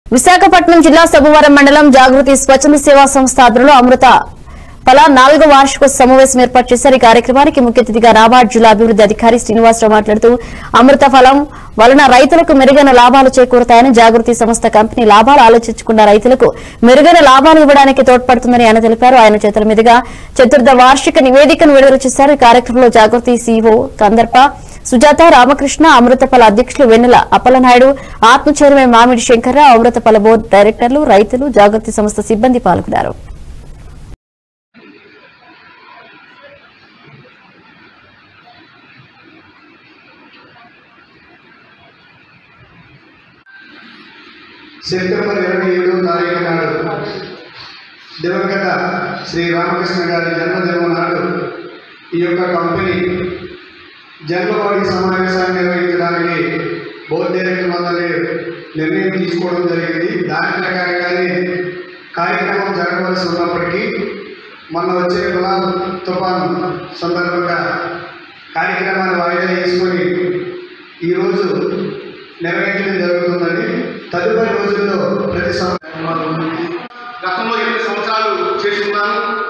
విశాఖపట్నం జిల్లా సభవరం మండలం జాగృతి స్వచ్ఛంద సేవా సంస్థ ఆధ్వర్యంలో అమృత ఫల నాలుగో వార్షిక సమావేశం ఏర్పాటు చేశారు ఈ కార్యక్రమానికి ముఖ్య అతిథిగా నాబార్డ్ జిల్లా అభివృద్ధి అధికారి శ్రీనివాసరావు మాట్లాడుతూ అమృత ఫలం వలన రైతులకు మెరుగైన లాభాలు చేకూరుతాయని జాగృతి సంస్థ కంపెనీ లాభాలు ఆలోచించకుండా రైతులకు మెరుగైన లాభాలు ఇవ్వడానికి తోడ్పడుతుందని ఆయన తెలిపారు ఆయన చేతుల మీదుగా చతుర్థ వార్షిక నివేదికను విడుదల చేశారు ఈ కార్యక్రమంలో జాగృతి సీఈఓ కందర్ప సుజాత రామకృష్ణ అమృతఫల అధ్యక్షులు వెన్నెల అప్పలనాయుడు ఆత్మ చైర్మన్ మామిడి శంకర్రావు అమృతఫల బోర్డు డైరెక్టర్లు రైతులు జాగృతి సంస్థ సిబ్బంది పాల్గొన్నారు సెప్టెంబర్ ఇరవై ఏడో తారీఖు నాడు దివంగత శ్రీ రామకృష్ణ గారి జన్మదినం నాడు ఈ యొక్క కంపెనీ జన్మవాడి సమావేశాన్ని నిర్వహించడానికి బోర్డు డైరెక్టర్ మందరి నిర్ణయం తీసుకోవడం జరిగింది దాని ప్రకారంగానే కార్యక్రమం జరగవలసి ఉన్నప్పటికీ మొన్న వచ్చే గులాబ్ తుఫాన్ సందర్భంగా కార్యక్రమాన్ని వాయిదా వేసుకొని ఈరోజు నిర్వహించడం జరుగుతుందని తదుపరి రోజుల్లో ప్రతి సంవత్సరం గతంలో ఎనిమిది సంవత్సరాలు చేస్తున్నాను